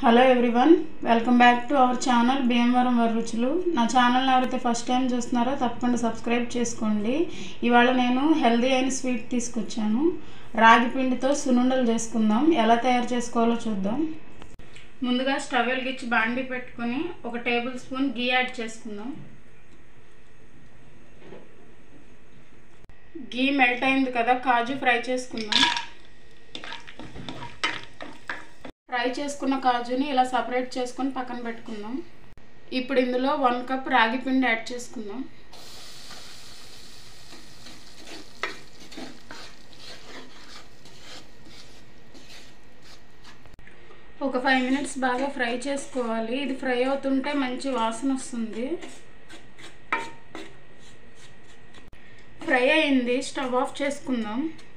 hello everyone welcome back to our channel Bhimavaram వారి రుచులు నా ఛానల్ని ఎవరైతే ఫస్ట్ టైం చూస్తున్నారో తప్పకుండా సబ్స్క్రైబ్ చేసుకోండి ఇవాళ నేను హెల్దీ అయిన స్వీట్ తీసుకొచ్చాను రాగి పిండితో సునుండలు చేసుకుందాం ఎలా తయారు చేసుకోవాలో చూద్దాం ముందుగా స్టవ్ వెలిగించి బాండి పెట్టుకొని ఒక టేబుల్ స్పూన్ గీ యాడ్ చేసుకుందాం గీ మెల్ట్ అయింది కదా కాజు ఫ్రై చేసుకుందాం ఫ్రై చేసుకున్న కాజుని ఇలా సపరేట్ చేసుకొని పక్కన పెట్టుకుందాం ఇప్పుడు ఇందులో వన్ కప్ రాగి పిండి యాడ్ చేసుకుందాం ఒక ఫైవ్ మినిట్స్ బాగా ఫ్రై చేసుకోవాలి ఇది ఫ్రై అవుతుంటే మంచి వాసన వస్తుంది ఫ్రై అయింది స్టవ్ ఆఫ్ చేసుకుందాం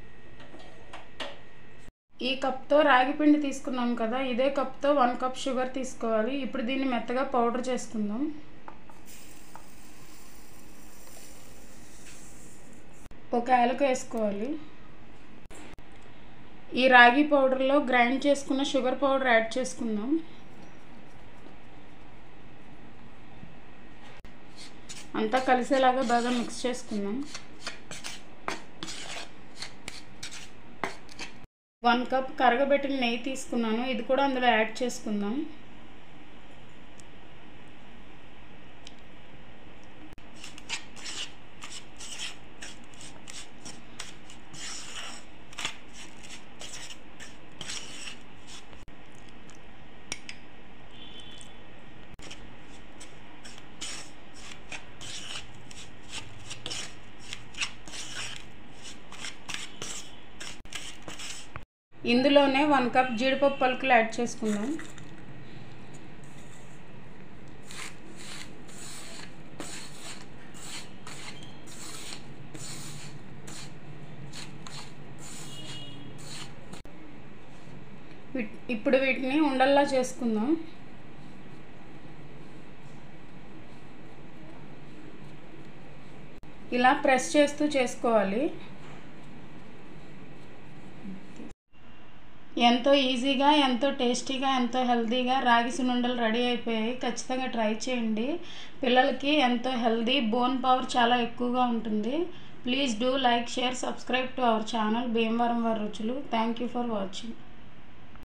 ఈ కప్తో రాగి పిండి తీసుకున్నాం కదా ఇదే కప్తో వన్ కప్ షుగర్ తీసుకోవాలి ఇప్పుడు దీన్ని మెత్తగా పౌడర్ చేసుకుందాం ఒక యాలక వేసుకోవాలి ఈ రాగి పౌడర్లో గ్రైండ్ చేసుకున్న షుగర్ పౌడర్ యాడ్ చేసుకుందాం అంతా కలిసేలాగా బాగా మిక్స్ చేసుకుందాం వన్ కప్ కరగబెట్టిన నెయ్యి తీసుకున్నాను ఇది కూడా అందులో యాడ్ చేసుకుందాం ఇందులోనే వన్ కప్ జీడిపప్పు పలుకులు యాడ్ చేసుకుందాం ఇప్పుడు వీటిని ఉండల్లా చేసుకుందాం ఇలా ప్రెస్ చేస్తూ చేసుకోవాలి ఎంతో ఈజీగా ఎంతో టేస్టీగా ఎంతో హెల్తీగా రాగి సునుండలు రెడీ అయిపోయాయి ఖచ్చితంగా ట్రై చేయండి పిల్లలకి ఎంతో హెల్దీ బోన్ పవర్ చాలా ఎక్కువగా ఉంటుంది please do like share subscribe to our channel Bhimavaram వారి రుచులు థ్యాంక్ యూ ఫర్ వాచింగ్